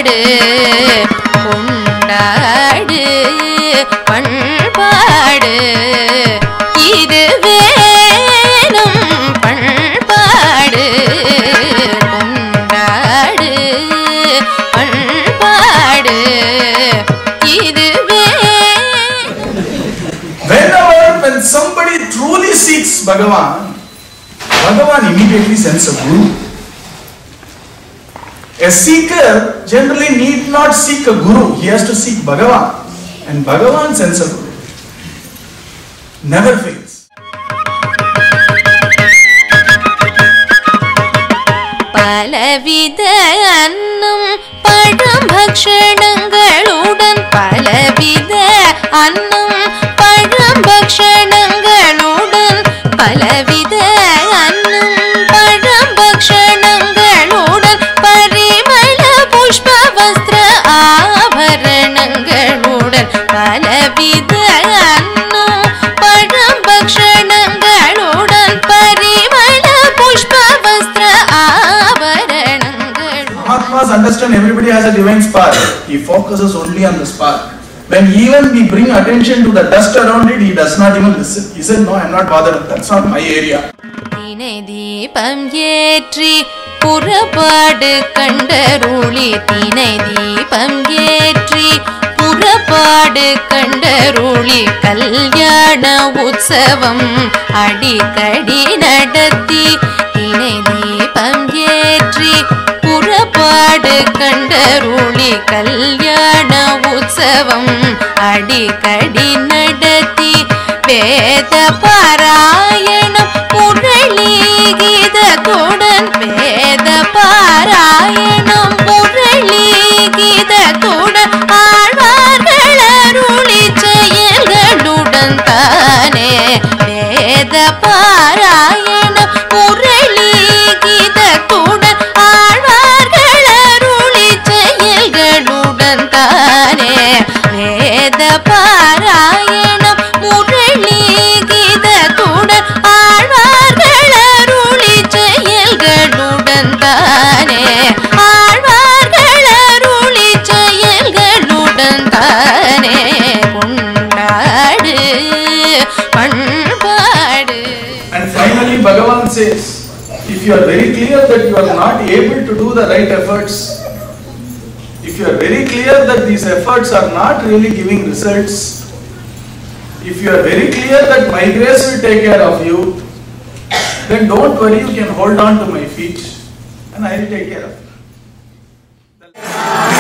பண்பாடு கொண்டாடு பண்பாடு இது வேணும் பண்பாடு கொண்டாடு பண்பாடு இது வே Whenever when somebody truly seeks Bhagavan, Bhagavan immediately sends a guru. A seeker generally need not seek a guru, he has to seek Bhagavan. And Bhagavan sends a guru. Never fails. பலவித அன்னம் பழம் பக்ஷணங்களுடன் பலவித அன்னம் பழம் பக்ஷணங்களுடன் பலவித அன்னம் பழம் பக்ஷணங்களுடன் பரிமள புஷ்ப வஸ்திர ஆபரணங்களுடன் பலவித அன்னம் பழம் பக்ஷணங்களுடன் பரிமள புஷ்ப வஸ்திர ஆபரணங்களுடன் Mahatmas understand everybody has a divine spark. He focuses only on the spark. When even we bring attention to the dust around it, he does not even listen. He said, No, I'm not bothered. That's not my area. தினை தீபம் ஏற்றி புறப்பாடு கண்டருளி தினை தீபம் ஏற்றி புறப்பாடு கண்டருளி கல்யாண உற்சவம் அடிக்கடி நடத்தி தினை தீபம் ஏற்றி புறப்பாடு கண்டருளி கல்யாண உற்சவம் அடிக்கடி நடத்தி வேத பாராயணம் முரளி கீதத்துடன் வேத பாராயணம் முரளி கீதத்துடன் ஆழ்வார்கள் அருளி செயல்களுடன் தானே வேத பாராயணம் முரளி கீதத்துடன் ஆழ்வார்கள் அருளி செயல்களுடன் தானே வேத பாராயணம் முரளி கீதத்துடன் ஆழ்வார்கள் அருளி செயல்களுடன் தானே ஆழ்வார்கள் அருளி செயல்களுடன் தானே கொண்டாடு பண்பாடு And finally, Bhagavan says, if you are very clear that you are not able to do the right efforts, if you are very clear that these efforts are not really giving results, if you are very clear that my grace will take care of you, then don't worry, you can hold on to my feet and I will take care of you.